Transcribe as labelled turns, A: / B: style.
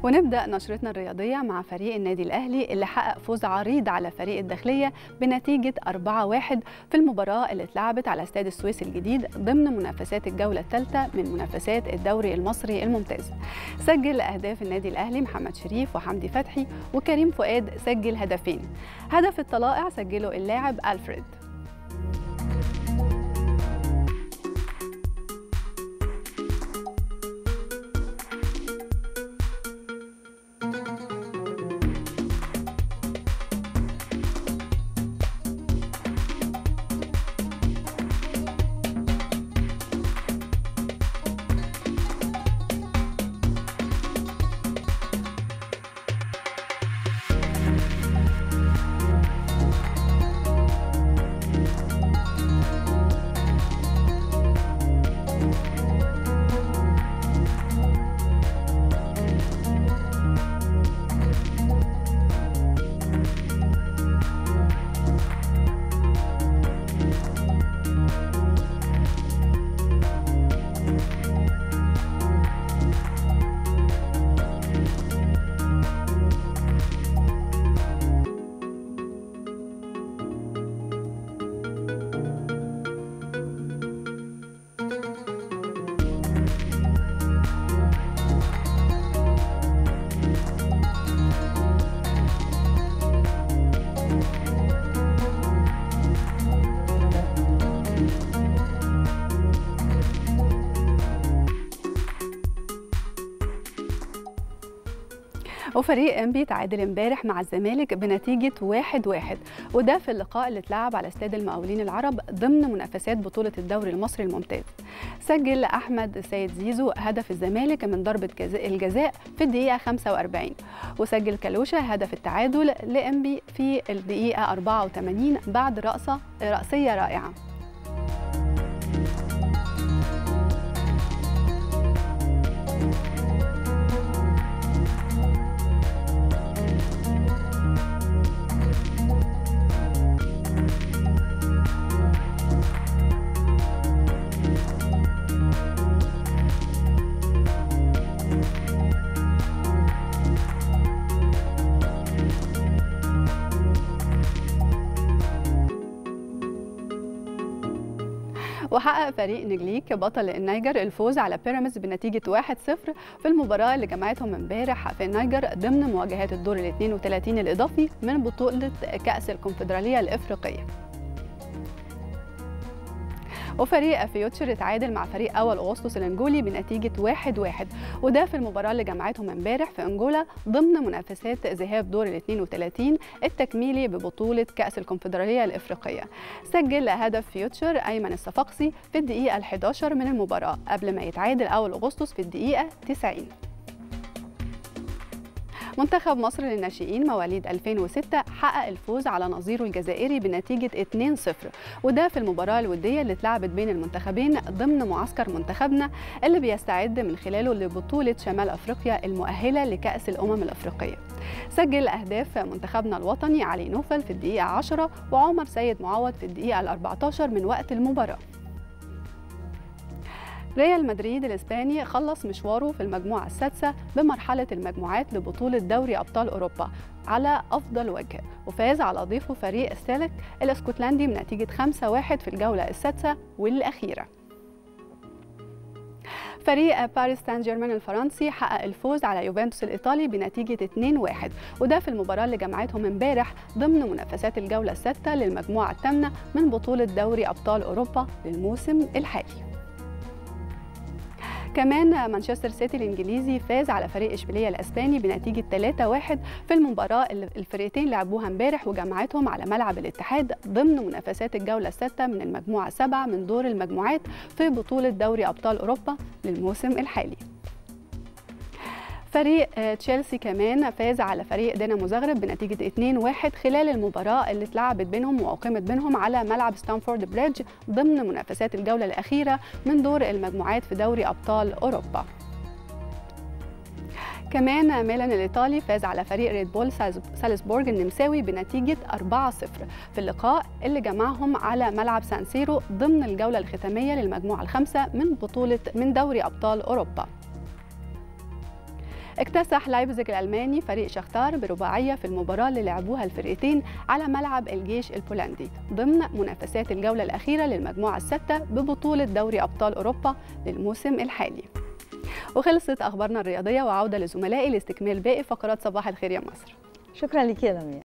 A: ونبدأ نشرتنا الرياضية مع فريق النادي الأهلي اللي حقق فوز عريض على فريق الداخلية بنتيجة 4-1 في المباراة اللي اتلعبت على استاد السويس الجديد ضمن منافسات الجولة الثالثة من منافسات الدوري المصري الممتاز. سجل أهداف النادي الأهلي محمد شريف وحمدي فتحي وكريم فؤاد سجل هدفين. هدف الطلائع سجله اللاعب ألفريد. وفريق انبي تعادل امبارح مع الزمالك بنتيجه 1-1 واحد واحد وده في اللقاء اللي اتلعب على استاد المقاولين العرب ضمن منافسات بطوله الدوري المصري الممتاز. سجل احمد سيد زيزو هدف الزمالك من ضربه الجزاء في الدقيقه 45 وسجل كالوشا هدف التعادل لانبي في الدقيقه 84 بعد رأسه رأسيه رائعه. وحقق فريق نجليك بطل النيجر الفوز على بيراميدز بنتيجة 1-0 في المباراة اللي جمعتهم امبارح في النيجر ضمن مواجهات الدور ال 32 الإضافي من بطولة كأس الكونفدرالية الإفريقية. وفريق فيوتشر اتعادل مع فريق اول اغسطس الانجولي بنتيجه 1-1 واحد واحد وده في المباراه اللي جمعتهم امبارح في انجولا ضمن منافسات ذهاب دور ال 32 التكميلي ببطوله كاس الكونفدراليه الافريقيه. سجل هدف فيوتشر ايمن الصفاقسي في الدقيقه ال11 من المباراه قبل ما يتعادل اول اغسطس في الدقيقه 90. منتخب مصر للناشئين مواليد 2006 حقق الفوز على نظيره الجزائري بنتيجة 2-0 وده في المباراة الودية اللي اتلعبت بين المنتخبين ضمن معسكر منتخبنا اللي بيستعد من خلاله لبطولة شمال أفريقيا المؤهلة لكأس الأمم الأفريقية سجل أهداف منتخبنا الوطني علي نوفل في الدقيقة 10 وعمر سيد معوض في الدقيقة ال 14 من وقت المباراة ريال مدريد الإسباني خلص مشواره في المجموعة السادسة بمرحلة المجموعات لبطولة دوري أبطال أوروبا على أفضل وجه وفاز على ضيفه فريق السالك الاسكتلندي بنتيجة 5-1 في الجولة السادسة والأخيرة فريق باريس سان جيرمان الفرنسي حقق الفوز على يوفنتوس الايطالي بنتيجه 2-1 وده في المباراه اللي جمعتهم امبارح ضمن منافسات الجوله السادسه للمجموعه الثامنه من بطوله دوري ابطال اوروبا للموسم الحالي كمان مانشستر سيتي الانجليزي فاز على فريق اشبيليه الاسباني بنتيجه 3-1 في المباراه اللي الفريقين لعبوها امبارح وجمعتهم على ملعب الاتحاد ضمن منافسات الجوله السادسه من المجموعه السابعه من دور المجموعات في بطوله دوري ابطال اوروبا للموسم الحالي. فريق تشيلسي كمان فاز على فريق دينامو زغرب بنتيجة 2-1 خلال المباراة اللي اتلعبت بينهم وأقيمت بينهم على ملعب ستانفورد بريدج ضمن منافسات الجولة الأخيرة من دور المجموعات في دوري أبطال أوروبا. كمان ميلان الإيطالي فاز على فريق ريد بول سالزبورج النمساوي بنتيجة 4-0 في اللقاء اللي جمعهم على ملعب سان سيرو ضمن الجولة الختامية للمجموعة الخامسة من بطولة من دوري أبطال أوروبا. اكتسح لايبزيج الألماني فريق شختار برباعية في المباراة اللي لعبوها الفرقتين على ملعب الجيش البولندي ضمن منافسات الجولة الأخيرة للمجموعة الستة ببطولة دوري أبطال أوروبا للموسم الحالي وخلصت أخبارنا الرياضية وعودة لزملائي لاستكمال باقي فقرات صباح الخير يا مصر
B: شكرا لك يا لمياء